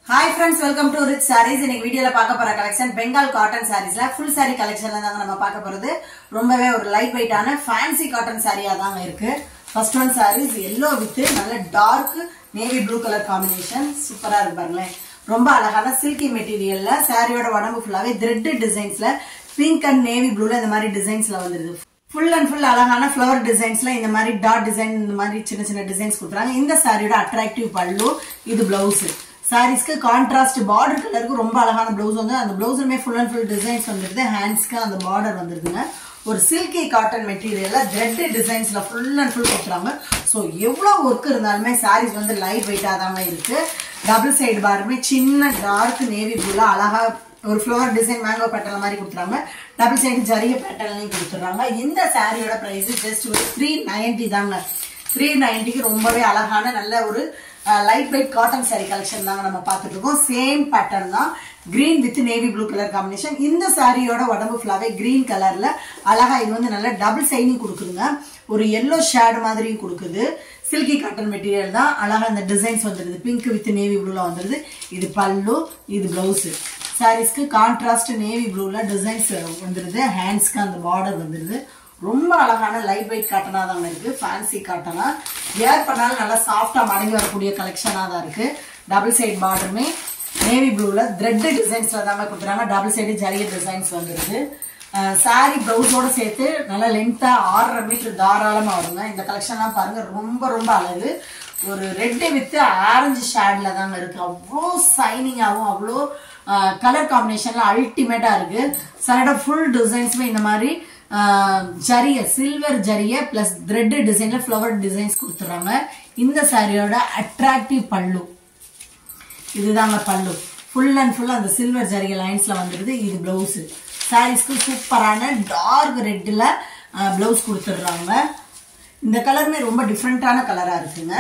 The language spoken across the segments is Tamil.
hi friends welcome to Rich saris இன்னைக்கு வீடியோல பார்க்க போற கலெக்ஷன் பெங்கால் காட்டன் சாரீஸ்ல ஃபுல் சாரி கலெக்ஷன்ல தாங்க நம்ம பார்க்க போறது ரொம்பவே ஒரு லைட் வெயிட்டான ஃபேன்சி காட்டன் சாரியா தாங்க இருக்கு first one saris yellow with நல்ல dark navy blue colour combination சூப்பரா இருக்கு பாருங்களேன் ரொம்ப அழகான சில்கி மெட்டீரியல்ல சாரியோட உடம்பு ஃபுல்லாவே த்ரெட் டிசைன்ஸ்ல பிங்க் அண்ட் நேவி ப்ளூல இந்த மாதிரி டிசைன்ஸ்ல வந்துருது ஃபுல் அண்ட் ஃபுல் அழகான ஃப்ளவர் டிசைன்ஸ்ல இந்த மாதிரி டாட் டிசைன் இந்த மாதிரி சின்ன சின்ன டிசைன்ஸ் கொடுக்குறாங்க இந்த சாரியோட அட்ராக்டிவ் பல்லு இது பிளவுஸ் சாரீஸ்க்கு கான்ட்ராஸ்ட் பார்டர் கலருக்கு ரொம்ப அழகான பிளவுஸ் வந்து அந்த பிளவுஸுமே ஃபுல் அண்ட் ஃபுல் டிசைன்ஸ் வந்துருது ஹேண்ட்ஸ்க்கு அந்த பார்டர் வந்துருதுங்க ஒரு சில்கி காட்டன் மெட்டீரியல்ல த்ரெட் டிசைன்ஸ்ல ஃபுல் அண்ட் ஃபுல் கொடுக்குறாங்க ஸோ எவ்வளோ ஒர்க் இருந்தாலுமே சாரீஸ் வந்து லைட் வெயிட்டாக தாங்க இருக்கு டபுள் சைடு பார்டருமே சின்ன டார்க் நேவி ப்ளூல அழகா ஒரு ஃப்ளவர் டிசைன் மேங்கோ பேட்டர்ன் மாதிரி கொடுத்துறாங்க டபுள் சைடு ஜரிய பேட்டர்ன்லையும் கொடுத்துறாங்க இந்த சாரியோட பிரைஸ் ஜஸ்ட் ஒரு த்ரீ நைன்டி தாங்க த்ரீ நைன்டிக்கு ரொம்பவே அழகான நல்ல ஒரு light weight cotton sari collection தாங்க நம்ம பார்த்துட்டு இருக்கோம் சேம் பேட்டர்ன் தான் green with navy blue colour combination இந்த சாரியோட உடம்பு ஃபுல்லாவே கிரீன் கலர்ல அழகா இது வந்து நல்ல டபுள் சைனிங் கொடுக்குதுங்க ஒரு எல்லோ ஷேட் மாதிரியும் கொடுக்குது சில்கி காட்டன் மெட்டீரியல் தான் அழகா இந்த டிசைன்ஸ் வந்துருது பிங்க் வித் நேவி ப்ளூல வந்துருது இது பல்லு இது பிளவுஸ் சாரீஸ்க்கு கான்ட்ராஸ்ட் நேவி ப்ளூல டிசைன்ஸ் வந்துருது ஹேண்ட்ஸ்க்கு அந்த பார்டர் வந்துருது ரொம்ப அழகான லைட் வெயிட் காட்டனா தாங்க இருக்கு ஃபேன்சி காட்டனா வேர் பண்ணாலும் நல்லா சாஃப்டா மடங்கி வரக்கூடிய கலெக்ஷனா தான் இருக்கு டபுள் சைடு பார்டருமே நேவி ப்ளூல த்ரெட் டிசைன்ஸ்ல தாங்க கொடுக்குறாங்க டபுள் சைடு ஜரிய டிசைன்ஸ் வந்துருது சாரி பிளவுஸோட சேர்த்து நல்லா லென்த்தா ஆறரை மீட்டர் தாராளமா வருங்க இந்த கலெக்ஷன்லாம் பாருங்க ரொம்ப ரொம்ப அழகு ஒரு ரெட் வித் ஆரஞ்சு ஷேட்ல தாங்க இருக்கு அவ்வளோ சைனிங்காகவும் அவ்வளோ கலர் காம்பினேஷன்ல அல்டிமேட்டா இருக்கு சைட ஃபுல் டிசைன்ஸுமே இந்த மாதிரி ஜரிய சில்வர் ஜரிய பிளஸ் த்ரெட் டிசைன்ல ஃப்ளவர் டிசைன்ஸ் கொடுத்துறாங்க இந்த சாரியோட அட்ராக்டிவ் பல்லு இதுதாங்க பல்லு ஃபுல் அண்ட் ஃபுல் அந்த சில்வர் ஜரிய லைன்ஸ்ல வந்துருது இது பிளவுஸ் சாரீஸ்க்கு சூப்பரான டார்க் ரெட்ல பிளவுஸ் கொடுத்துடுறாங்க இந்த கலருமே ரொம்ப டிஃப்ரெண்டான கலரா இருக்குங்க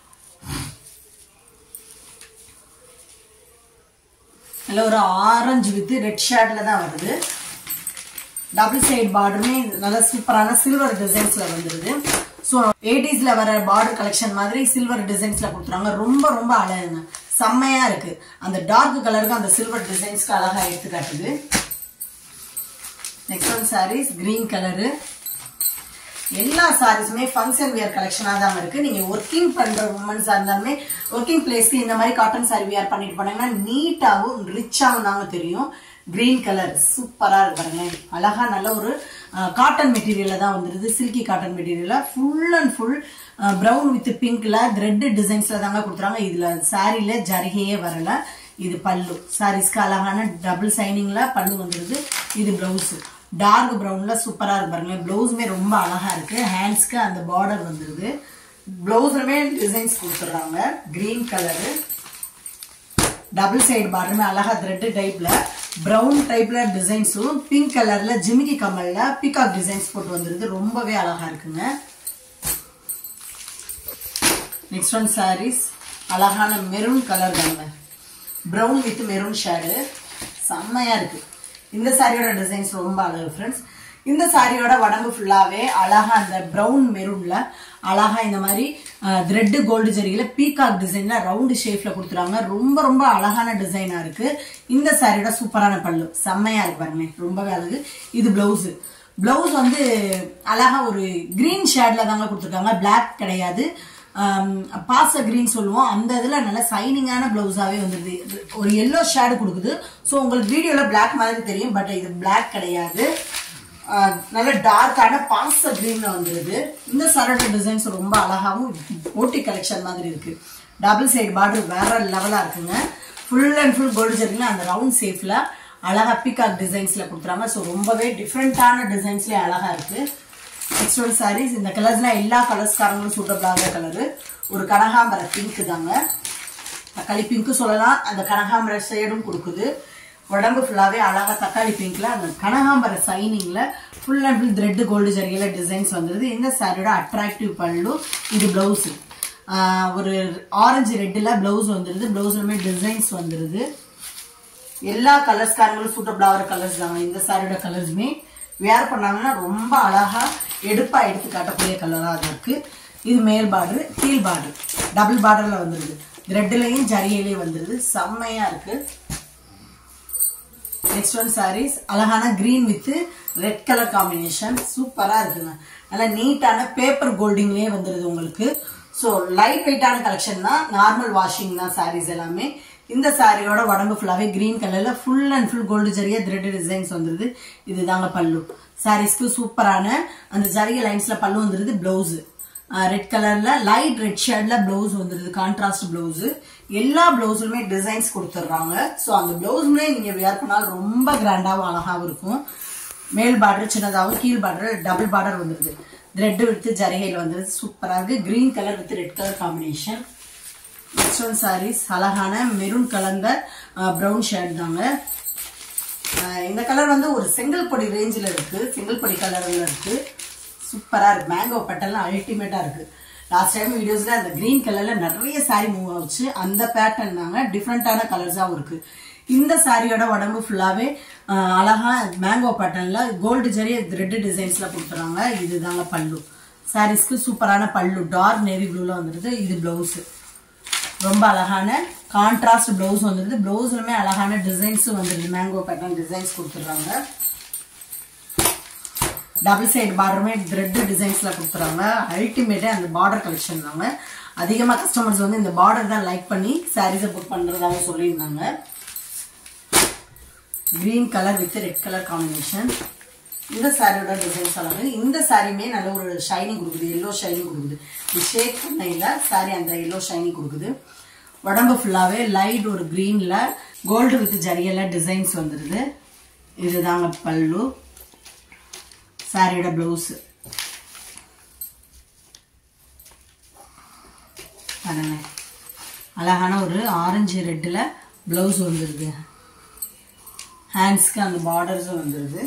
நல்ல ஒரு ஆரஞ்சு வித் ரெட் ஷேட்ல தான் வருது டபுள் சைடு பார்டருமே நல்ல சூப்பரான சில்வர் டிசைன்ஸ்ல வந்துருது ஸோ எயிட்டிஸ்ல வர பார்டர் கலெக்ஷன் மாதிரி சில்வர் டிசைன்ஸ்ல கொடுத்துறாங்க ரொம்ப ரொம்ப அழகுங்க செம்மையா இருக்கு அந்த டார்க் கலருக்கு அந்த சில்வர் டிசைன்ஸ்க்கு அழகா எடுத்து காட்டுது next one saris green colour எல்லா சாரீஸுமே ஃபங்க்ஷன் வியர் கலெக்ஷனாக தான் இருக்கு நீங்க ஒர்க்கிங் பண்ற உமன்ஸா இருந்தாலுமே ஒர்க்கிங் பிளேஸ்க்கு இந்த மாதிரி காட்டன் சாரி வியர் பண்ணிட்டு போனாங்கன்னா நீட்டாகவும் ரிச்சாகவும் தாங்க தெரியும் கிரீன் கலர் சூப்பரா இருக்கு பாருங்க அழகா நல்ல ஒரு காட்டன் மெட்டீரியல்ல தான் வந்துருது சில்கி காட்டன் மெட்டீரியல்ல full and full brown with பிங்க்ல த்ரெட் டிசைன்ஸ்ல தாங்க கொடுத்துறாங்க இதுல சாரியில ஜரிகையே வரல இது பல்லு சாரீஸ்க்கு அழகான டபுள் சைனிங்ல பல்லு வந்துருது இது பிளவுஸ் டார்க் ப்ரௌன்ல சூப்பரா இருக்கு பாருங்க பிளவுஸுமே ரொம்ப அழகா இருக்கு ஹேண்ட்ஸ்க்கு அந்த பார்டர் வந்துருது பிளவுஸ்லுமே டிசைன்ஸ் கொடுத்துட்றாங்க கிரீன் கலரு டபுள் சைடு பார்டருமே அழகா த்ரெட் டைப்ல ப்ரௌன் டைப்ல டிசைன்ஸும் பிங்க் கலர்ல ஜிமிக்கி கமல்ல பிகாக் டிசைன்ஸ் போட்டு வந்துருது ரொம்பவே அழகா இருக்குங்க நெக்ஸ்ட் ஒன் சாரீஸ் அழகான மெரூன் கலர் தாங்க ப்ரௌன் வித் மெரூன் ஷேடு செம்மையா இருக்கு இந்த சாரியோட டிசைன்ஸ் ரொம்ப அழகு ஃப்ரெண்ட்ஸ் இந்த சாரியோட உடம்பு ஃபுல்லாவே அழகா அந்த ப்ரௌன் மெரூன்ல அழகா இந்த மாதிரி த்ரெட் கோல்டு ஜெரியில பீகாக் டிசைன்ல ரவுண்டு ஷேப்ல கொடுத்துறாங்க ரொம்ப ரொம்ப அழகான டிசைனா இருக்கு இந்த சாரியோட சூப்பரான பல்லு செம்மையா இருக்கு பாருங்க ரொம்பவே அழகு இது பிளவுஸ் பிளவுஸ் வந்து அழகா ஒரு கிரீன் ஷேட்ல தாங்க கொடுத்துருக்காங்க பிளாக் கிடையாது பாச கிரீன் சொல்லுவோம் அந்த இதுல நல்ல சைனிங்கான பிளவுஸாவே வந்துருது ஒரு எல்லோ ஷேடு கொடுக்குது ஸோ உங்களுக்கு வீடியோல பிளாக் மாதிரி தெரியும் பட் இது பிளாக் கிடையாது நல்ல டார்க்கான பாச கிரீன்ல வந்துருது இந்த சரட டிசைன்ஸ் ரொம்ப அழகாவும் ஓட்டி கலெக்ஷன் மாதிரி இருக்கு டபுள் சைடு பார்டர் வேற லெவலா இருக்குங்க ஃபுல் அண்ட் ஃபுல் கோல்டு ஜெர்ல அந்த ரவுண்ட் சேஃப்ல அழகா பிகாக் டிசைன்ஸ்ல கொடுத்துறாங்க ஸோ ரொம்பவே டிஃப்ரெண்டான டிசைன்ஸ்லயே அழகா இருக்கு நெக்ஸ்ட் ஒன் சாரீஸ் இந்த கலர்ஸ்லாம் எல்லா கலர்ஸ்காரங்களும் சூட்டபிளாக கலரு ஒரு கனகாம்பர பிங்க் தாங்க தக்காளி பிங்க்கு சொல்லலாம் அந்த கனகாம்பர ஷேடும் கொடுக்குது உடம்பு ஃபுல்லாகவே அழகா தக்காளி பிங்க்ல அந்த கனகாம்பர சைனிங்ல full and full thread gold ஜரியில டிசைன்ஸ் வந்துருது இந்த சாரியோட அட்ராக்டிவ் பல்லு இது பிளவுஸ் ஒரு ஆரஞ்சு ரெட்டில் பிளவுஸ் வந்துருது பிளவுஸ்லுமே டிசைன்ஸ் வந்துருது எல்லா கலர்ஸ்காரங்களும் சூட்டபிள் ஆகிற கலர்ஸ் தாங்க இந்த சாரியோட கலர்ஸுமே வேர் பண்ணாங்கன்னா ரொம்ப அழகா எடுப்பா எடுத்து காட்டக்கூடிய கலரா அது இருக்கு இது மேல் பார்டர் கீழ் பார்டர் டபுள் பார்டர்ல வந்துருது த்ரெட்லயும் ஜரியிலையும் வந்துருது செம்மையா இருக்கு நெக்ஸ்ட் ஒன் சாரீஸ் அழகான green with red colour combination சூப்பரா இருக்குங்க நல்லா நீட்டான பேப்பர் கோல்டிங்லயே வந்துருது உங்களுக்கு ஸோ லைட் வெயிட்டான கலெக்ஷன் தான் நார்மல் வாஷிங் தான் சாரீஸ் எல்லாமே இந்த சாரியோட உடம்பு ஃபுல்லாவே கிரீன் கலர்ல ஃபுல் அண்ட் ஃபுல் கோல்டு ஜரியா த்ரெட் டிசைன்ஸ் வந்துருது இதுதாங்க பல்லு சாரீஸ்க்கு சூப்பரான அந்த ஜரிய லைன்ஸ்ல பல்லு வந்துருது பிளவுஸ் ரெட் கலர்ல லைட் ரெட் ஷேட்ல பிளவுஸ் வந்துருது கான்ட்ராஸ்ட் பிளவுஸ் எல்லா பிளவுஸ்லுமே டிசைன்ஸ் கொடுத்துட்றாங்க ஸோ அந்த பிளவுஸ்மே நீங்க வியர் பண்ணாலும் ரொம்ப கிராண்டாவும் அழகாவும் இருக்கும் மேல் பார்டர் சின்னதாகவும் கீழ் பார்டர் டபுள் பார்டர் வந்துருது த்ரெட் வித்து ஜரிகையில் வந்துருது சூப்பரா இருக்கு green colour with red colour combination next one saris அழகான மெரூன் கலந்த ப்ரௌன் ஷேட் தாங்க அஹ் இந்த கலர் வந்து ஒரு செங்கல் பொடி ரேஞ்சில் இருக்கு செங்கல் பொடி கலர்ல இருக்கு சூப்பரா இருக்கு மேங்கோ பட்டெல்லாம் அல்டிமேட்டா இருக்கு லாஸ்ட் டைம் வீடியோஸ்ல அந்த கிரீன் கலர்ல நிறைய சாரி மூவ் ஆச்சு அந்த பேட்டர்ன் தாங்க டிஃப்ரெண்டான கலர்ஸாவும் இருக்கு இந்த சாரியோட உடம்பு ஃபுல்லாவே அஹ், அழகா மேங்கோ பேட்டர்ன்ல கோல்டு ஜரி ரெட் டிசைன்ஸ்ல கொடுத்துறாங்க இதுதாங்க பல்லு சாரீஸ்க்கு சூப்பரான பல்லு டார்க் நேவி ப்ளூல வந்துருது இது பிளவுஸ் ரொம்ப அழகான கான்ட்ராஸ்ட் பிளவுஸ் வந்துருது பிளவுஸ்லுமே அழகான டிசைன்ஸ் வந்துருது மேங்கோ பேட்டர்ன் டிசைன்ஸ் கொடுத்துட்றாங்க டபுள் சைடு பார்டருமே த்ரெட் டிசைன்ஸ்ல கொடுத்துறாங்க அல்டிமேட்டே அந்த பார்டர் கலெக்ஷன் தாங்க அதிகமா கஸ்டமர்ஸ் வந்து இந்த பார்டர் தான் லைக் பண்ணி சாரீஸை புக் பண்றதாகவும் சொல்லியிருந்தாங்க green colour with red colour combination இந்த சாரியோட டிசைன்ஸ் அழகு இந்த சாரியுமே நல்ல ஒரு ஷைனிங் கொடுக்குது எல்லோ ஷைனிங் கொடுக்குது இது ஷேக் பண்ணையில் சாரி அந்த எல்லோ ஷைனிங் கொடுக்குது உடம்பு ஃபுல்லாவே லைட் ஒரு கிரீன்ல கோல்டு வித் ஜரியல டிசைன்ஸ் வந்துருது இதுதாங்க பல்லு சாரியோட பிளவுஸ் பாருங்க அழகான ஒரு ஆரஞ்சு ரெட்டில் பிளவுஸ் வந்துருது ஹேண்ட்ஸ்க்கு அந்த பார்டர்ஸும் வந்துருது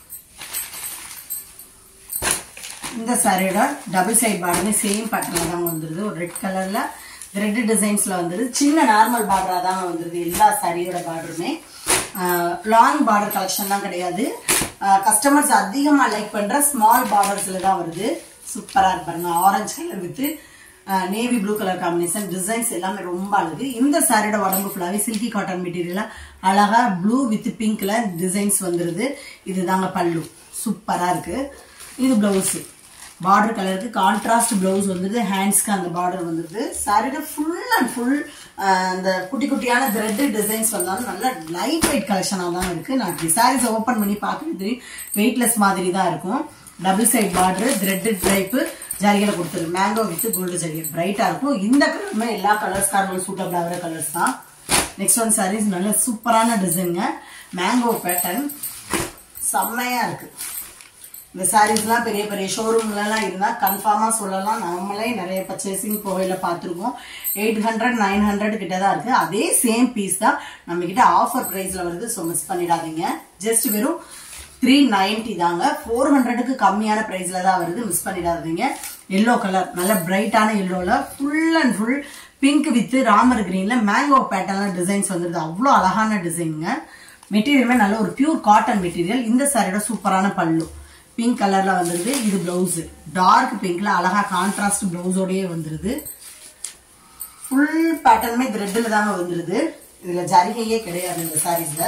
இந்த சாரியோட டபுள் சைட் பார்டருமே சேம் பேட்டர்ல தான் வந்துருது ஒரு ரெட் கலர்ல ரெட் டிசைன்ஸ்ல வந்துருது சின்ன நார்மல் பார்டரா தான் வந்துருது எல்லா சாரியோட பார்டருமே லாங் பார்டர் கலெக்ஷன் தான் கிடையாது கஸ்டமர்ஸ் அதிகமா லைக் பண்ற ஸ்மால் பார்டர்ஸ்ல தான் வருது சூப்பரா இருப்பாருங்க orange colour with navy blue colour combination designs எல்லாமே ரொம்ப அழகு இந்த சாரியோட உடம்பு ஃபுல்லாவே சில்கி காட்டன் மெட்டீரியல் அழகா ப்ளூ வித் பிங்க்ல டிசைன்ஸ் வந்துருது இதுதாங்க பல்லு சூப்பரா இருக்கு இது பிளவுஸ் பார்டர் கலருக்கு கான்ட்ராஸ்ட் பிளவுஸ் வந்துருது ஹேண்ட்ஸ்க்கு அந்த பார்டர் வந்துருது சாரியோட ஃபுல் அண்ட் ஃபுல் அந்த குட்டி குட்டியான த்ரெட் டிசைன்ஸ் வந்தாலும் நல்ல லைட் வெயிட் கலெக்ஷனாக தான் இருக்கு நான் இப்படி சாரீஸ் ஓப்பன் பண்ணி பார்க்கறது வெயிட்லெஸ் மாதிரி தான் இருக்கும் double side border thread type ஜரிகளை கொடுத்துருக்கு மேங்கோ வித் கோல்டு ஜரிகை பிரைட்டா இருக்கும் இந்த கலருமே எல்லா கலர்ஸ் காரணம் சூட்டபிள் ஆகிற கலர்ஸ் தான் நெக்ஸ்ட் ஒன் சாரீஸ் நல்ல சூப்பரான டிசைனுங்க மேங்கோ பேட்டர்ன் செம்மையா இருக்கு இந்த சாரீஸ்லாம் பெரிய பெரிய ஷோரூம்லலாம் இருந்தால் கன்ஃபார்மாக சொல்லலாம் நம்மளே நிறைய பர்ச்சேசிங் போகையில் பார்த்துருக்கோம் எயிட் ஹண்ட்ரட் நைன் ஹண்ட்ரட் கிட்ட தான் இருக்குது அதே சேம் பீஸ் தான் நம்மக்கிட்ட ஆஃபர் ப்ரைஸில் வருது ஸோ மிஸ் பண்ணிடாதீங்க ஜஸ்ட் வெறும் த்ரீ நைன்டி தாங்க ஃபோர் ஹண்ட்ரடுக்கு கம்மியான ப்ரைஸில் தான் வருது மிஸ் பண்ணிடாதீங்க எல்லோ கலர் நல்ல பிரைட்டான எல்லோவில் full and full pink with ராமர் கிரீனில் மேங்கோ பேட்டர்ல டிசைன்ஸ் வந்துருது அவ்வளோ அழகான டிசைனுங்க மெட்டீரியலுமே நல்ல ஒரு பியூர் காட்டன் மெட்டீரியல் இந்த சாரியோட சூப்பரான பல்லு பிங்க் கலர்ல வந்துருது இது பிளவுஸ் டார்க் பிங்க்ல அழகா கான்ட்ராஸ்ட் பிளவுஸோடயே வந்துருது ஃபுல் பேட்டர்னுமே த்ரெட்டில் தாங்க வந்துருது இதுல ஜரிகையே கிடையாது இந்த சாரீஸ்ல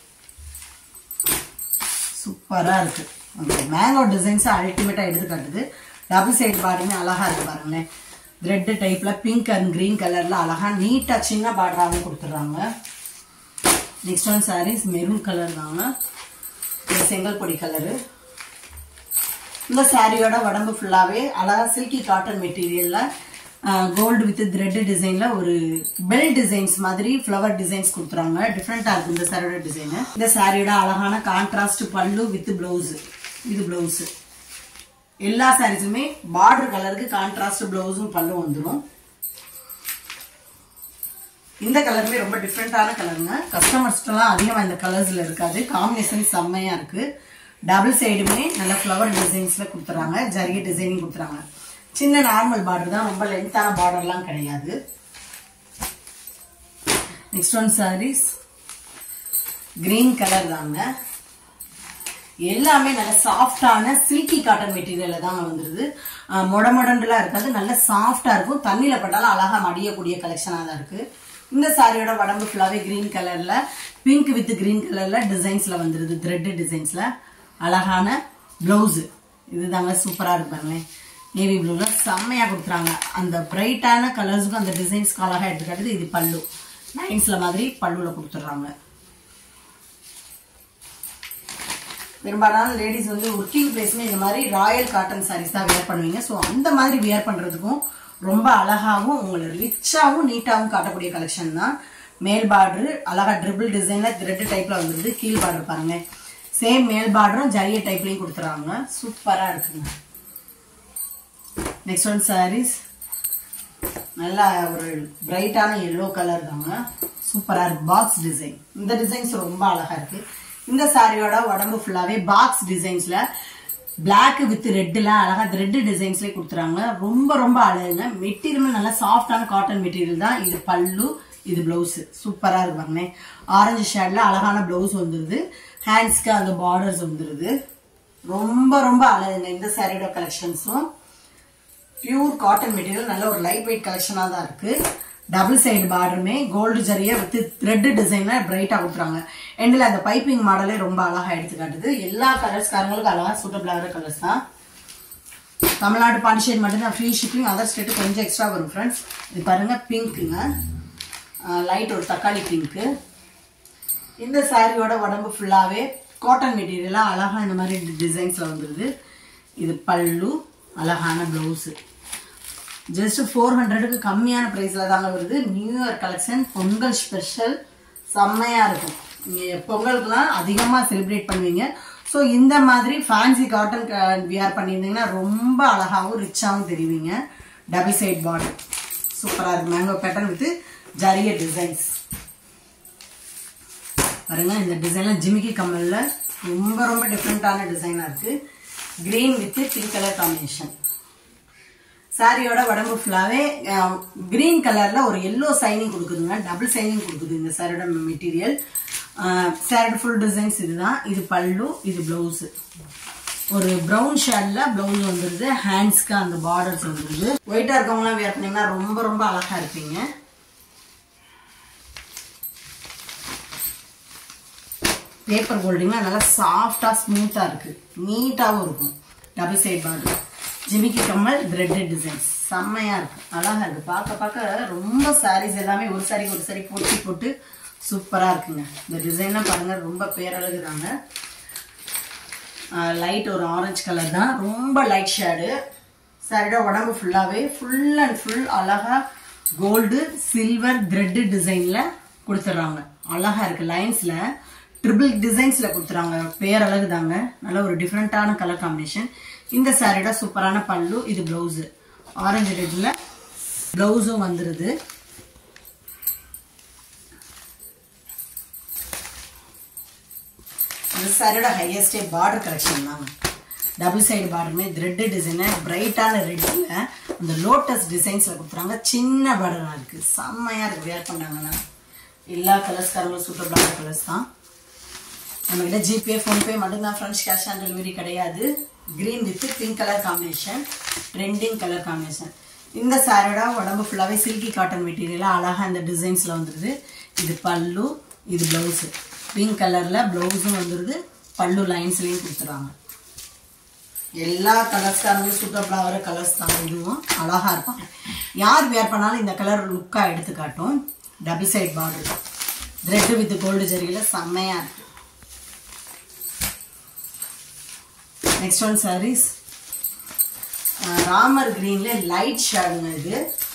சூப்பரா இருக்கு அந்த மேங்கோ டிசைன்ஸ் அல்டிமேட்டா எடுத்து காட்டுது டபுள் சைடு பார்டருமே அழகா இருக்கு பாருங்களேன் த்ரெட் டைப்ல பிங்க் அண்ட் கிரீன் கலர்ல அழகா நீட்டா சின்ன பார்டராகவும் கொடுத்துட்றாங்க next one saris maroon colour தாங்க இது செங்கல் பொடி கலரு இந்த சாரியோட உடம்பு ஃபுல்லாவே அழகா சில்கி காட்டன் மெட்டீரியல்ல கோல்டு வித் த்ரெட் டிசைன்ல ஒரு பெல் டிசைன்ஸ் மாதிரி ஃப்ளவர் டிசைன்ஸ் கொடுத்துறாங்க டிஃப்ரெண்டா இருக்கு இந்த சாரியோட டிசைன் இந்த சாரியோட அழகான கான்ட்ராஸ்ட் பல்லு வித் பிளவுஸ் இது பிளவுஸ் எல்லா சாரீஸுமே பார்டர் கலருக்கு கான்ட்ராஸ்ட் பிளவுஸும் பல்லு வந்துடும் இந்த கலருமே ரொம்ப டிஃப்ரெண்டான கலருங்க கஸ்டமர்ஸ்டெல்லாம் அதிகமாக இந்த கலர்ஸ்ல இருக்காது காம்பினேஷன் செம்மையா இருக்கு டபுள் சைடுமே நல்ல ஃப்ளவர் டிசைன்ஸ்ல கொடுத்துறாங்க ஜரிகை டிசைனிங் கொடுத்துறாங்க சின்ன நார்மல் பார்டர் தான் ரொம்ப லென்த்தான பார்டர்லாம் கிடையாது next one saris green colour தாங்க எல்லாமே நல்ல சாஃப்டான சில்கி காட்டன் மெட்டீரியல்ல தாங்க வந்துருது அஹ் மொட மொடன்லாம் இருக்காது நல்ல சாஃப்டா இருக்கும் தண்ணியில பட்டாலும் அழகா மடியக்கூடிய கலெக்ஷனா தான் இருக்கு இந்த சாரியோட உடம்பு ஃபுல்லாவே கிரீன் கலர்ல பிங்க் வித் கிரீன் கலர்ல டிசைன்ஸ்ல வந்துருது த்ரெட் டிசைன்ஸ்ல அழகான பிளவுஸ் இதுதாங்க சூப்பரா இருக்கு பாருங்களேன் நேவி ப்ளூல செம்மையா கொடுத்துறாங்க அந்த பிரைட்டான கலர்ஸுக்கும் அந்த டிசைன்ஸ்க்கு அழகா எடுத்துக்காட்டுது இது பல்லு லைன்ஸ்ல மாதிரி பல்லுல கொடுத்துட்றாங்க பெரும்பாலான லேடிஸ் வந்து ஒர்க்கிங் பிளேஸ்மே இந்த மாதிரி ராயல் காட்டன் சாரீஸ் தான் வேர் பண்ணுவீங்க ஸோ அந்த மாதிரி வேர் பண்றதுக்கும் ரொம்ப அழகாவும் உங்களை ரிச்சாவும் நீட்டாவும் காட்டக்கூடிய கலெக்ஷன் தான் மேல் பார்டர் அழகா ட்ரிபிள் டிசைன்ல த்ரெட் டைப்ல வந்துருது கீழ் பார்டர் பாருங்க சேம் மேல் பார்டரும் ஜரிய டைப்லயும் கொடுத்துறாங்க சூப்பரா இருக்குங்க நெக்ஸ்ட் ஒன் சாரீஸ் நல்லா ஒரு பிரைட்டான எல்லோ கலர் தாங்க சூப்பரா இருக்கு பாக்ஸ் டிசைன் இந்த டிசைன்ஸ் ரொம்ப அழகா இருக்கு இந்த சாரியோட உடம்பு ஃபுல்லாவே பாக்ஸ் டிசைன்ஸ்ல Black வித் ரெட்ல அழகா ரெட் டிசைன்ஸ்லயே கொடுத்துறாங்க ரொம்ப ரொம்ப அழகுங்க மெட்டீரியல் நல்லா சாஃப்டான காட்டன் மெட்டீரியல் தான் இது பல்லு இது பிளவுஸ் சூப்பரா இருக்கு பாருங்க ஆரஞ்சு ஷேட்ல அழகான பிளவுஸ் வந்துருது ஹேண்ட்ஸ்க்கு அந்த பார்டர்ஸ் வந்துருது ரொம்ப ரொம்ப அழகுங்க இந்த சாரியோட கலெக்ஷன்ஸும் பியூர் காட்டன் மெட்டீரியல் நல்ல ஒரு லைட் வெயிட் கலெக்ஷனா தான் இருக்கு டபுள் சைடு பார்டருமே கோல்டு ஜரியா வித் த்ரெட் டிசைன்ல பிரைட்டா கொடுத்துறாங்க எண்டில் அந்த பைப்பிங் மாடலே ரொம்ப அழகா எடுத்து காட்டுது எல்லா கலர்ஸ் காரங்களுக்கும் அழகா சூட்டபிள் ஆகிற கலர்ஸ் தான் தமிழ்நாடு பாண்டிச்சேரி மட்டும்தான் ஃப்ரீ ஷிப்பிங் அதர் ஸ்டேட்டு கொஞ்சம் எக்ஸ்ட்ரா வரும் ஃப்ரெண்ட்ஸ் இது பாருங்க பிங்க்குங்க லைட் ஒரு தக்காளி பிங்க்கு இந்த சாரியோட உடம்பு ஃபுல்லாவே காட்டன் மெட்டீரியலா அழகா இந்த மாதிரி டிசைன்ஸ்ல வந்துருது இது பல்லு அழகான பிளவுஸ் ஜஸ்ட் ஃபோர் ஹண்ட்ரடுக்கு கம்மியான ப்ரைஸில் தாங்க வருது new year collection Pongal special செம்மையாக இருக்கும் நீங்கள் பொங்கலுக்குலாம் அதிகமாக செலிப்ரேட் பண்ணுவீங்க ஸோ இந்த மாதிரி ஃபேன்சி காட்டன் வியர் பண்ணியிருந்தீங்கன்னா ரொம்ப அழகாகவும் ரிச்சாகவும் தெரிவிங்க டபுள் சைட் பார்டர் சூப்பராக இருக்கு மேங்கோ பேட்டர்ன் வித் ஜரிய டிசைன்ஸ் பாருங்க இந்த டிசைன்லாம் ஜிமிக்கி கம்மல்ல ரொம்ப ரொம்ப டிஃப்ரெண்டான டிசைனாக இருக்கு green with pink colour combination சாரியோட உடம்பு ஃபுல்லாவே கிரீன் கலர்ல ஒரு எல்லோ சைனிங் கொடுக்குதுங்க டபுள் சைனிங் கொடுக்குது இந்த சாரியோட மெட்டீரியல் சாரியோட ஃபுல் டிசைன்ஸ் இதுதான் இது பல்லு இது பிளவுஸ் ஒரு ப்ரௌன் ஷேட்ல பிளவுஸ் வந்துருது ஹேண்ட்ஸ்க்கு அந்த பார்டர்ஸ் வந்துருது ஒயிட்டா இருக்கவங்களாம் வேர் பண்ணீங்கன்னா ரொம்ப ரொம்ப அழகா இருப்பீங்க பேப்பர் ஹோல்டிங்லாம் நல்லா சாஃப்டா ஸ்மூத்தா இருக்கு நீட்டாவும் இருக்கும் டபுள் சைட் பார்டர் ஜிமிக்கி கம்மல் த்ரெட் டிசைன்ஸ் செம்மையா இருக்கு அழகா இருக்கு பார்க்க பார்க்க ரொம்ப சாரீஸ் எல்லாமே ஒரு சாரிக்கு ஒரு சாரி போட்டி போட்டு சூப்பரா இருக்குங்க இந்த டிசைன்லாம் பாருங்க ரொம்ப பேரழகு தாங்க லைட் ஒரு ஆரஞ்சு கலர் தான் ரொம்ப லைட் ஷேடு சாரியோட உடம்பு ஃபுல்லாவே ஃபுல் அண்ட் ஃபுல் அழகா கோல்டு சில்வர் த்ரெட் டிசைன்ல கொடுத்துட்றாங்க அழகா இருக்கு லைன்ஸ்ல ட்ரிபிள் டிசைன்ஸ்ல கொடுத்துறாங்க பேரழகு தாங்க நல்ல ஒரு டிஃப்ரெண்டான கலர் காம்பினேஷன் இந்த சாரியோட சூப்பரான பல்லு இது பிளவுஸ் ஆரஞ்சு ரெட்ல பிளவுஸும் வந்துருது இந்த சாரியோட ஹையஸ்டே பார்டர் கலெக்ஷன் தாங்க டபுள் சைடு பார்டருமே த்ரெட் டிசைனு பிரைட்டான ரெட்டில் அந்த லோட்டஸ் டிசைன்ஸில் கொடுத்துறாங்க சின்ன பார்டராக இருக்குது செம்மையாக இருக்குது வேர் பண்ணாங்கன்னா எல்லா கலர்ஸ்காரங்களும் சூப்பர்பான கலர்ஸ் தான் நம்மகிட்ட ஜிபே ஃபோன்பே மட்டும்தான் ஃப்ரெண்ட்ஸ் கேஷ் ஆன் டெலிவரி கிடையாது green with pink colour combination trending colour combination இந்த சாரியோட உடம்பு ஃபுல்லாகவே சில்கி காட்டன் மெட்டீரியலாக அழகாக இந்த டிசைன்ஸில் வந்துடுது இது பல்லு இது ப்ளவுஸு பிங்க் கலரில் ப்ளவுஸும் வந்துடுது பல்லு லைன்ஸ்லேயும் கொடுத்துறாங்க எல்லா கலர்ஸ்காரங்களும் சூட்டபிளாக வர கலர்ஸ் தான் இதுவும் அழகாக இருப்பாங்க யார் வேர் பண்ணாலும் இந்த கலர் லுக்காக எடுத்து காட்டும் double side border thread with gold ஜரியில் செம்மையாக இருக்கு நெக்ஸ்ட் ஒன் சாரீஸ் ராமர் கிரீன்ல லைட் ஷேடுங்க இது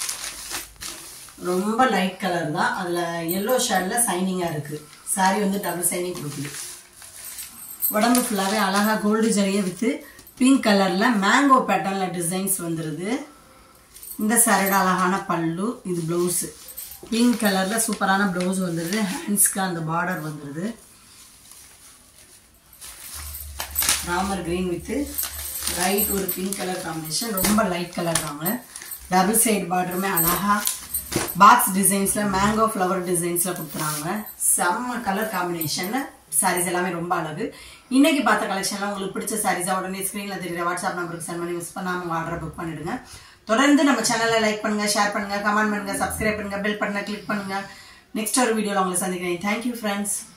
ரொம்ப லைட் கலர் தான் அதில் எல்லோ ஷேடில் சைனிங்காக இருக்குது சாரி வந்து டபுள் சைனிங் கொடுக்குது உடம்பு ஃபுல்லாகவே அழகாக கோல்டு ஜரியை வித்து பிங்க் கலரில் மேங்கோ பேட்டர்னில் டிசைன்ஸ் வந்துடுது இந்த சாரியோட அழகான பல்லு இது ப்ளவுஸு பிங்க் கலரில் சூப்பரான ப்ளவுஸ் வந்துடுது ஹேண்ட்ஸ்க்கு அந்த பார்டர் வந்துடுது ராமர் கிரீன் வித்து லைட் ஒரு பிங்க் கலர் காம்பினேஷன் ரொம்ப லைட் கலர் தாங்க டபுள் சைடு பார்டருமே அழகா பாக்ஸ் டிசைன்ஸ்ல மேங்கோ ஃப்ளவர் டிசைன்ஸ்ல கொடுத்துறாங்க செம்ம கலர் காம்பினேஷன் சாரீஸ் எல்லாமே ரொம்ப அழகு இன்னைக்கு பார்த்த கலெக்ஷன்ல உங்களுக்கு பிடிச்ச சாரீஸா உடனே ஸ்கிரீன்ல தெரியுற வாட்ஸ்அப் நம்பருக்கு சென்ட் பண்ணி மிஸ் பண்ணாம உங்க ஆர்டர் புக் பண்ணிடுங்க தொடர்ந்து நம்ம சேனலை லைக் பண்ணுங்க ஷேர் பண்ணுங்க கமெண்ட் பண்ணுங்க சப்ஸ்கிரைப் பண்ணுங்க பெல் பட்டனை கிளிக் பண்ணுங்க நெக்ஸ்ட் ஒரு வீடியோல உங்களை சந்திக்கிறேன் தேங்க்யூ ஃப்ரெண்ட்ஸ்